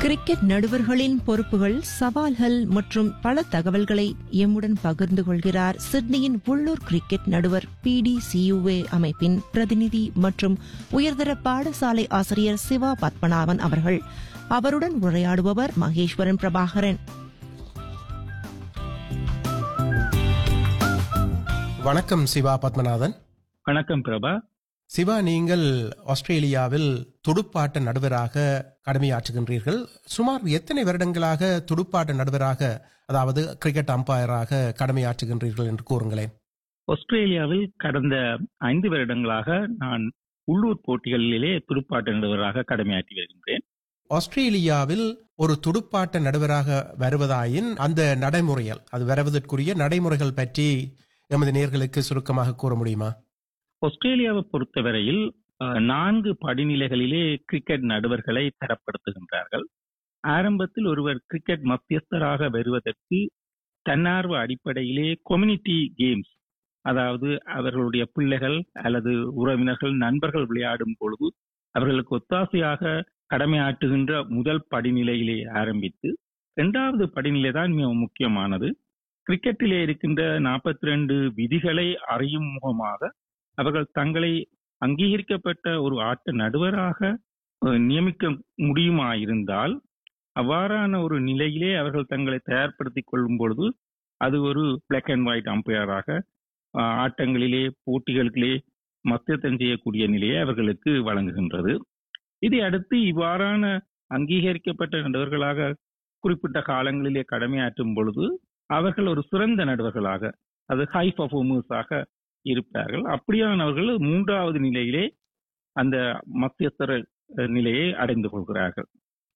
cricket நடுவர்களின் பொறுப்புகள் சவால்கள் மற்றும் பல தகவல்களை எம்முடன் பகிர்ந்து கொள்கிறார் சிட்னியின் உள்ளூர் கிரிக்கெட் நடுவர் பி டி சியுஏ அமைப்பின் பிரதிநிதி மற்றும் உயர்தர பாடசாலை ஆசிரியர் சிவா பத்மநாபன் அவர்கள் அவருடன் உரையாடுபவர் மகேஸ்வரன் பிரபாகரன் வணக்கம் சிவா பத்மநாதன் வணக்கம் பிரபா சிவா நீங்கள் ஆஸ்திரேலியாவில் துடுப்பாட்ட நடுவராக கடமையாற்றுகின்றீர்கள் சுமார் எத்தனை வருடங்களாக துடுப்பாட்ட நடுவராக அதாவது கிரிக்கெட் அம்பையராக கடமையாற்றுகின்றீர்கள் என்று கூறுங்களேன் ஆஸ்திரேலியாவில் கடந்த ஐந்து வருடங்களாக நான் உள்ளூர் போட்டிகளிலே துடுப்பாட்ட நடுவராக கடமையாற்றி வருகின்றேன் ஆஸ்திரேலியாவில் ஒரு துடுப்பாட்ட நடுவராக வருவதாயின் அந்த நடைமுறைகள் அது வருவதற்குரிய நடைமுறைகள் பற்றி எமது நேர்களுக்கு சுருக்கமாக கூற முடியுமா ஆஸ்திரேலியாவை பொறுத்தவரையில் அஹ், நான்கு படிநிலைகளிலே கிரிக்கெட் நடுவர்களை தரப்படுத்துகின்றார்கள் ஆரம்பத்தில் ஒருவர் கிரிக்கெட் மத்தியஸ்தராக வருவதற்கு தன்னார்வ அடிப்படையிலே கம்யூனிட்டி கேம்ஸ் அதாவது அவர்களுடைய பிள்ளைகள் அல்லது உறவினர்கள் நண்பர்கள் விளையாடும் பொழுது அவர்களுக்கு ஒத்தாசையாக கடமையாற்றுகின்ற முதல் படிநிலையிலே ஆரம்பித்து இரண்டாவது படிநிலை தான் மிக முக்கியமானது கிரிக்கெட்டிலே இருக்கின்ற நாற்பத்தி ரெண்டு விதிகளை அறியும் முகமாக அவர்கள் தங்களை அங்கீகரிக்கப்பட்ட ஒரு ஆட்ட நடுவராக அஹ், நியமிக்க முடியுமா இருந்தால் அவ்வாறான ஒரு நிலையிலே அவர்கள் தங்களை தயார்படுத்திக் கொள்ளும் பொழுது அது ஒரு பிளாக் அண்ட் ஒயிட் அம்பையராக அஹ், ஆட்டங்களிலே போட்டிகளிலே மத்தியத்தம் செய்யக்கூடிய நிலையை அவர்களுக்கு வழங்குகின்றது இதை அடுத்து இவ்வாறான அங்கீகரிக்கப்பட்ட நடுவர்களாக குறிப்பிட்ட காலங்களிலே கடமையாற்றும் பொழுது அவர்கள் ஒரு சிறந்த நடுவர்களாக அது ஹை பர்ஃபார்மர்ஸாக இருப்பார்கள் அப்படியானவர்கள் மூன்றாவது நிலையிலே அந்த மத்தியஸ்தர அஹ், நிலையை அடைந்து கொள்கிறார்கள்